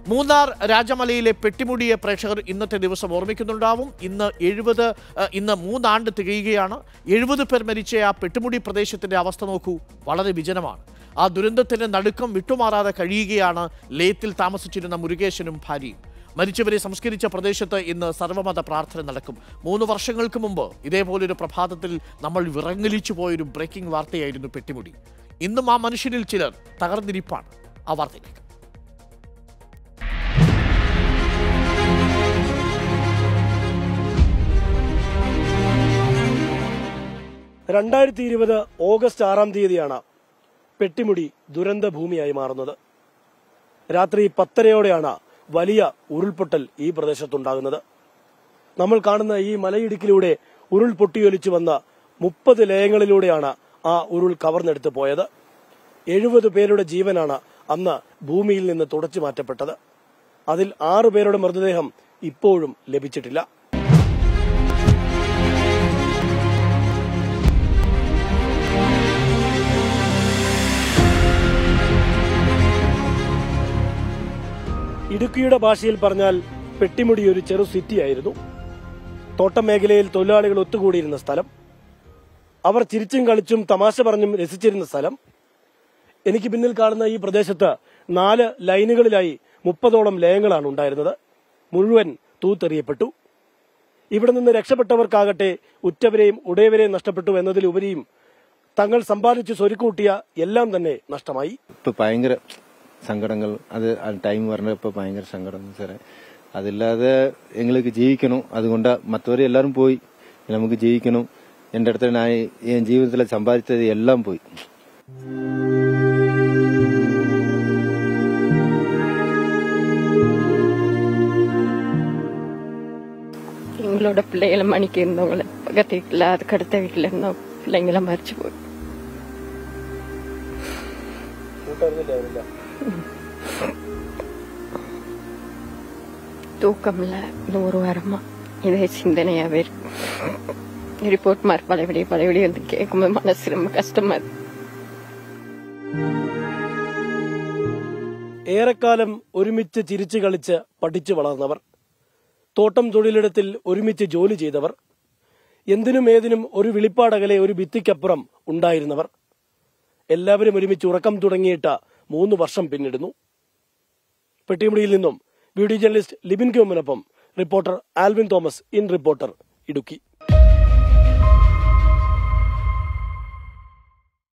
മൂന്നാർ രാജമലയിലെ പെട്ടിമുടിയെ പ്രേക്ഷകർ ഇന്നത്തെ ദിവസം ഓർമ്മിക്കുന്നുണ്ടാവും ഇന്ന് എഴുപത് ഇന്ന് മൂന്നാണ്ട് തികയുകയാണ് എഴുപത് പേർ മരിച്ച ആ പെട്ടിമുടി പ്രദേശത്തിന്റെ അവസ്ഥ നോക്കൂ വളരെ വിജനമാണ് ആ ദുരന്തത്തിന്റെ നടുക്കം വിട്ടുമാറാതെ കഴിയുകയാണ് ലേത്തിൽ താമസിച്ചിരുന്ന മുരുകേശനും ഭാര്യയും മരിച്ചവരെ സംസ്കരിച്ച പ്രദേശത്ത് ഇന്ന് സർവമത പ്രാർത്ഥന നടക്കും മൂന്ന് വർഷങ്ങൾക്ക് മുമ്പ് ഇതേപോലൊരു പ്രഭാതത്തിൽ നമ്മൾ വിറങ്ങലിച്ചു പോയൊരു ബ്രേക്കിംഗ് വാർത്തയായിരുന്നു പെട്ടിമുടി ഇന്നും ആ മനുഷ്യരിൽ ചിലർ തകർന്നിരിപ്പാണ് ആ വാർത്തയിലേക്ക് രണ്ടായിരത്തി ഇരുപത് ഓഗസ്റ്റ് ആറാം തീയതിയാണ് പെട്ടിമുടി ദുരന്ത ഭൂമിയായി മാറുന്നത് രാത്രി പത്തരയോടെയാണ് വലിയ ഉരുൾപൊട്ടൽ ഈ പ്രദേശത്തുണ്ടാകുന്നത് നമ്മൾ കാണുന്ന ഈ മലയിടുക്കിലൂടെ ഉരുൾ പൊട്ടിയൊലിച്ചു വന്ന മുപ്പത് ലയങ്ങളിലൂടെയാണ് ആ ഉരുൾ കവർന്നെടുത്ത് പോയത് എഴുപത് പേരുടെ ജീവനാണ് അന്ന് ഭൂമിയിൽ നിന്ന് തുടച്ചു മാറ്റപ്പെട്ടത് അതിൽ ആറു പേരുടെ മൃതദേഹം ഇപ്പോഴും ലഭിച്ചിട്ടില്ല ഇടുക്കിയുടെ ഭാഷയിൽ പറഞ്ഞാൽ പെട്ടിമുടി ഒരു ചെറു സിറ്റിയായിരുന്നു തോട്ടം മേഖലയിൽ തൊഴിലാളികൾ ഒത്തുകൂടിയിരുന്ന സ്ഥലം അവർ ചിരിച്ചും കളിച്ചും തമാശ പറഞ്ഞും രസിച്ചിരുന്ന സ്ഥലം എനിക്ക് പിന്നിൽ കാണുന്ന ഈ പ്രദേശത്ത് നാല് ലൈനുകളിലായി മുപ്പതോളം ലയങ്ങളാണ് ഉണ്ടായിരുന്നത് മുഴുവൻ തൂത്തെറിയപ്പെട്ടു ഇവിടെ നിന്ന് രക്ഷപ്പെട്ടവർക്കാകട്ടെ ഉറ്റവരെയും ഉടയവരെയും നഷ്ടപ്പെട്ടു എന്നതിലുപരിയും തങ്ങൾ സമ്പാദിച്ചു സ്വരുക്കൂട്ടിയ എല്ലാം തന്നെ നഷ്ടമായി ഇപ്പൊ ഭയങ്കര സങ്കടങ്ങൾ അത് ആ ടൈം പറഞ്ഞപ്പോ ഭയങ്കര സങ്കടം സാറേ അതില്ലാതെ എங்களுக்கு ജീവിക്കണം അതുകൊണ്ട് മറ്റവരെ എല്ലാരും പോയി നമുക്ക് ജീവിക്കണം എന്റെ അടുത്ത് ഞാൻ എൻ ജീവിതത്തിൽ സമ്പാദിച്ചത് എല്ലാം പോയി எங்களோட பிள்ளைகளை மணிக்கு இருந்தவங்கள பக்கத்து வீட்டில் அதுக்கு அடுத்த வீட்டில் இருந்தோம் பிள்ளைங்கள மறிச்சு போய் தூக்கம்ல இந்த ஒரு வாரமா இதே சிந்தனையாவே இருக்கு ரிப்போர்ட் மார்க் பழையபடி பழையபடி வந்து கேட்கும்போது மனசு ரொம்ப கஷ்டமா இருக்கு ഏറെക്കാലം ഒരുമിച്ച് ചിരിച്ചു കളിച്ച് പഠിച്ചു വളർന്നവർ തോട്ടം തൊഴിലിടത്തിൽ ഒരുമിച്ച് ജോലി ചെയ്തവർ എന്തിനും ഏതിനും ഒരു വിളിപ്പാടകലെ ഒരു ഭിത്തിക്കപ്പുറം ഉണ്ടായിരുന്നവർ എല്ലാവരും ഒരുമിച്ച് ഉറക്കം തുടങ്ങിയിട്ട് മൂന്ന് വർഷം പിന്നിടുന്നു പെട്ടിമുടിയിൽ നിന്നും വീഡിയോ ജേർണലിസ്റ്റ് ലിബിൻ ക്യോമിനൊപ്പം reporter Alvin Thomas in reporter Idukki